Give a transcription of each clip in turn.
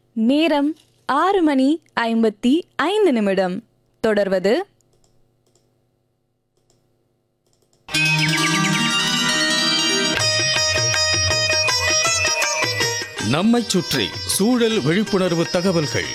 நேரம் ஆறு மணி ஐம்பத்தி ஐந்து நிமிடம் தொடர்வது நம்மைச் சுற்றி சூழல் விழிப்புணர்வு தகவல்கள்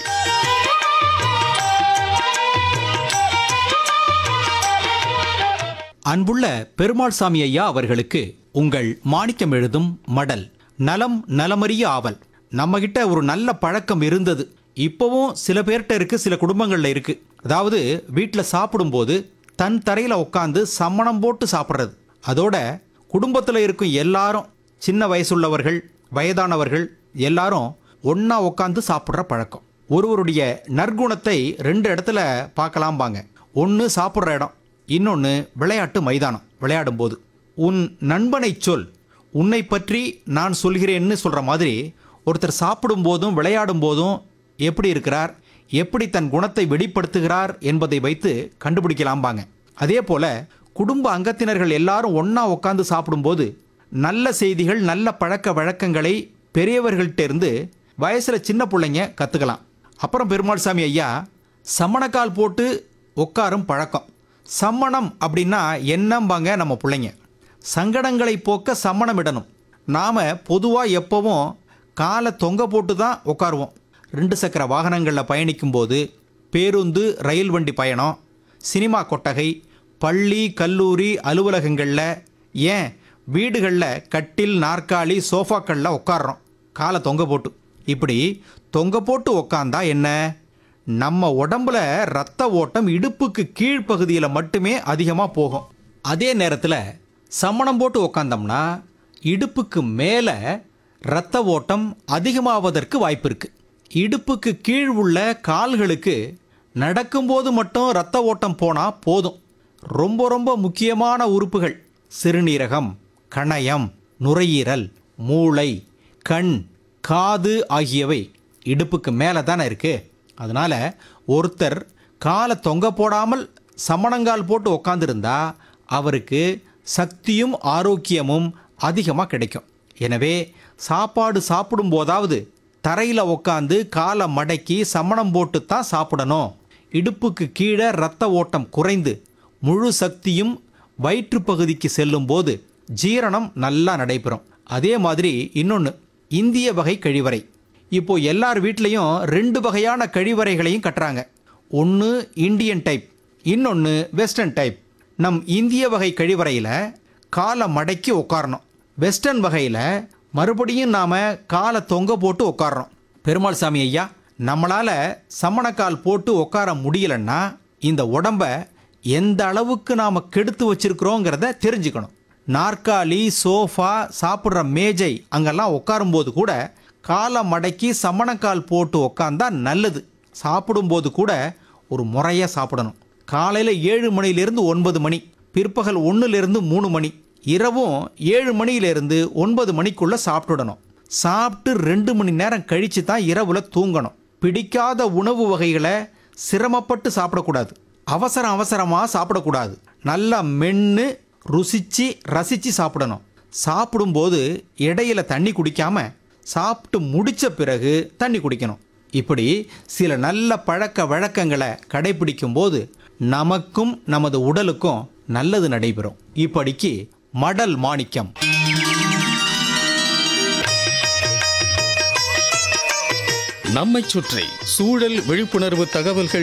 அன்புள்ள பெருமாள் சாமி ஐயா அவர்களுக்கு உங்கள் மாணிக்கம் எழுதும் மடல் நலம் நலமறிய ஆவல் நம்மகிட்ட ஒரு நல்ல பழக்கம் இருந்தது இப்போவும் சில பேர்கிட்ட இருக்கு சில குடும்பங்கள்ல இருக்கு அதாவது வீட்டில் சாப்பிடும்போது தன் தரையில் உட்காந்து சம்மணம் போட்டு சாப்பிட்றது அதோட குடும்பத்தில் இருக்கும் எல்லாரும் சின்ன வயசுள்ளவர்கள் வயதானவர்கள் எல்லாரும் ஒண்ணா உட்காந்து சாப்பிட்ற பழக்கம் ஒருவருடைய நற்குணத்தை ரெண்டு இடத்துல பார்க்கலாம்பாங்க ஒன்று சாப்பிட்ற இடம் இன்னொன்று விளையாட்டு மைதானம் விளையாடும்போது உன் நண்பனை சொல் உன்னை பற்றி நான் சொல்கிறேன்னு சொல்கிற மாதிரி ஒருத்தர் சாப்பிடும் போதும் விளையாடும் போதும் எப்படி இருக்கிறார் எப்படி தன் குணத்தை வெளிப்படுத்துகிறார் என்பதை வைத்து கண்டுபிடிக்கலாம்பாங்க அதே போல குடும்ப அங்கத்தினர்கள் எல்லாரும் ஒண்ணா உட்காந்து சாப்பிடும்போது நல்ல செய்திகள் நல்ல பழக்க வழக்கங்களை பெரியவர்கள்ட்ட இருந்து வயசுல சின்ன பிள்ளைங்க கத்துக்கலாம் அப்புறம் பெருமாள் சாமி ஐயா சமணக்கால் போட்டு உட்காரும் பழக்கம் சம்மணம் அப்படின்னா என்னம்பாங்க நம்ம பிள்ளைங்க சங்கடங்களை போக்க சம்மணம் இடணும் நாம் பொதுவாக எப்போவும் காலை தொங்க போட்டு தான் உட்காருவோம் ரெண்டு சக்கர வாகனங்களில் பயணிக்கும்போது பேருந்து ரயில் வண்டி பயணம் சினிமா கொட்டகை பள்ளி கல்லூரி அலுவலகங்களில் ஏன் வீடுகளில் கட்டில் நாற்காலி சோஃபாக்களில் உட்கார்றோம் காலை தொங்க போட்டு இப்படி தொங்க போட்டு உக்காந்தா என்ன நம்ம உடம்புல ரத்த ஓட்டம் இடுப்புக்கு கீழ்ப்பகுதியில் மட்டுமே அதிகமாக போகும் அதே நேரத்தில் சம்மணம் போட்டு உக்காந்தோம்னா இடுப்புக்கு மேலே ரத்த ஓட்டம் அதிகமாவதற்கு வாய்ப்பு இருக்கு இடுப்புக்கு கீழ் உள்ள கால்களுக்கு நடக்கும்போது மட்டும் ரத்த ஓட்டம் போனால் போதும் ரொம்ப ரொம்ப முக்கியமான உறுப்புகள் சிறுநீரகம் கணையம் நுரையீரல் மூளை கண் காது ஆகியவை இடுப்புக்கு மேலே தானே இருக்கு அதனால ஒருத்தர் காலை தொங்க போடாமல் சமணங்கால் போட்டு உக்காந்துருந்தா அவருக்கு சக்தியும் ஆரோக்கியமும் அதிகமாக கிடைக்கும் எனவே சாப்பாடு சாப்பிடும் போதாவது தரையில் உக்காந்து காலை மடக்கி சமணம் போட்டு தான் சாப்பிடணும் இடுப்புக்கு கீழே ரத்த ஓட்டம் குறைந்து முழு சக்தியும் வயிற்று பகுதிக்கு செல்லும் போது ஜீரணம் நல்லா நடைபெறும் அதே மாதிரி இன்னொன்று இந்திய வகை கழிவறை இப்போ எல்லார் வீட்லேயும் ரெண்டு வகையான கழிவறைகளையும் கட்டுறாங்க ஒன்று இந்தியன் டைப் இன்னொன்று வெஸ்டர்ன் டைப் நம் இந்திய வகை கழிவறையில் காலை மடக்கி உட்காரணும் வெஸ்டர்ன் வகையில் மறுபடியும் நாம் காலை தொங்க போட்டு உட்கார்றோம் பெருமாள் சாமி ஐயா நம்மளால் சமணக்கால் போட்டு உட்கார முடியலன்னா இந்த உடம்ப எந்த அளவுக்கு நாம் கெடுத்து வச்சிருக்கிறோங்கிறத தெரிஞ்சுக்கணும் நாற்காலி சோஃபா சாப்பிட்ற மேஜை அங்கெல்லாம் உட்காரும்போது கூட காலை மடக்கி சமணக்கால் போட்டு உக்காந்தா நல்லது சாப்பிடும்போது கூட ஒரு முறையாக சாப்பிடணும் காலையில் ஏழு மணியிலிருந்து ஒன்பது மணி பிற்பகல் ஒன்றுலேருந்து மூணு மணி இரவும் ஏழு மணியிலிருந்து ஒன்பது மணிக்குள்ளே சாப்பிட்டுடணும் சாப்பிட்டு ரெண்டு மணி நேரம் கழித்து தான் இரவுல தூங்கணும் பிடிக்காத உணவு வகைகளை சிரமப்பட்டு சாப்பிடக்கூடாது அவசர அவசரமாக சாப்பிடக்கூடாது நல்லா மென்று ருசிச்சு ரசித்து சாப்பிடணும் சாப்பிடும்போது இடையில தண்ணி குடிக்காம சாப்பிட்டு முடிச்ச பிறகு தண்ணி குடிக்கணும் இப்படி சில நல்ல பழக்க வழக்கங்களை கடைபிடிக்கும் போது நமக்கும் நமது உடலுக்கும் நல்லது நடைபெறும் இப்படிக்கு மடல் மாணிக்கம் நம்மைச் சுற்றி சூழல் விழிப்புணர்வு தகவல்கள்